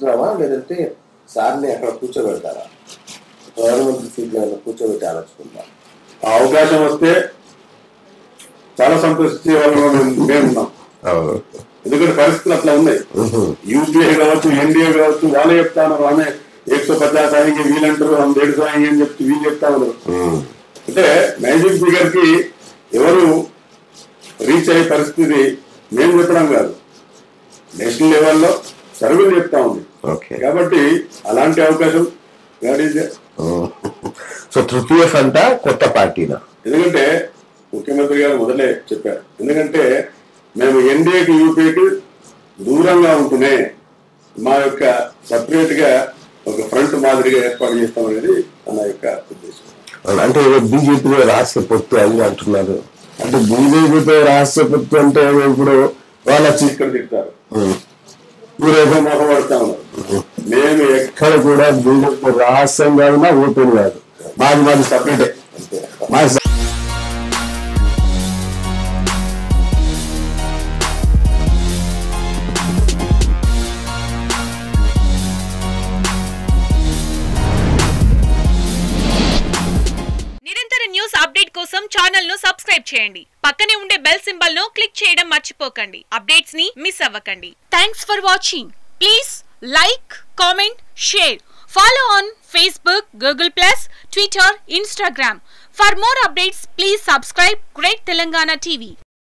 ఆలోచిస్తున్నావా లేదంటే సార్ని అక్కడ కూర్చోబెడతారా ప్రధానమంత్రి సీట్లో ఏమైనా కూర్చోబెట్టి ఆలోచుకుంటా ఆ అవకాశం వస్తే చాలా సంతోషించే వాళ్ళు మేము మేము ఉన్నాం అవును ఎందుకంటే పరిస్థితులు అట్లా ఉన్నాయి యూపీఏ కావచ్చు ఎన్డీఏ కావచ్చు వాళ్ళే చెప్తా ఉన్నారు ఆమె ఏకసో పచాస్ అయ్యి వీళ్ళంటారు ఆమె ఏడు సో అయ్యి అని చెప్తే వీళ్ళు చెప్తా ఉన్నారు ఉమ్. అంటే మ్యాజిక్ ఫిగర్ కి ఎవరు రీచ్ అయ్యే పరిస్థితి మేము చెప్పడం కాదు నేషనల్ లెవెల్లో సర్వేలు చెప్తా ఉంది ఓకే కాబట్టి అలాంటి అవకాశం God is there. Um. So తృతీయ ఫ్రంట కొత్త పార్టీనా ఎందుకంటే ముఖ్యమంత్రి గారు మొదలే చెప్పారు ఎందుకంటే మేము ఎన్డీఏకి యూపీకి దూరంగా ఉంటూనే మా యొక్క సపరేట్ గా ఒక ఫ్రంట్ మాదిరిగా ఏర్పాటు చేస్తామనేది నా యొక్క ఉద్దేశం అవును, అంటే బీజేపీలో రహస్య పొత్తు అని అంటున్నారు అంటే బీజేపీతో రహస్య పొత్తు అంటే ఇప్పుడు వాళ్ళ చి- ఇక్కడ తింటారు ఉమ్. ఊరేగో మొహపడతా ఉన్నారు మేము ఎక్కడ ఎక్కడ కూడా బీజేపీ రహస్యం కాదు ఓపెన్ కాదు మాది మాది సపరేటే అంతే మాది స- నిరంతర న్యూస్ అప్డేట్ కోసం ఛానల్ ను సబ్స్క్రైబ్ చేయండి పక్కనే ఉండే బెల్ సింబల్ ను క్లిక్ చేయడం మర్చిపోకండి అప్డేట్స్ ని మిస్ అవ్వకండి thanks for watching please like comment share follow on Facebook Google Plus Twitter Instagram for more updates please subscribe great Telangana TV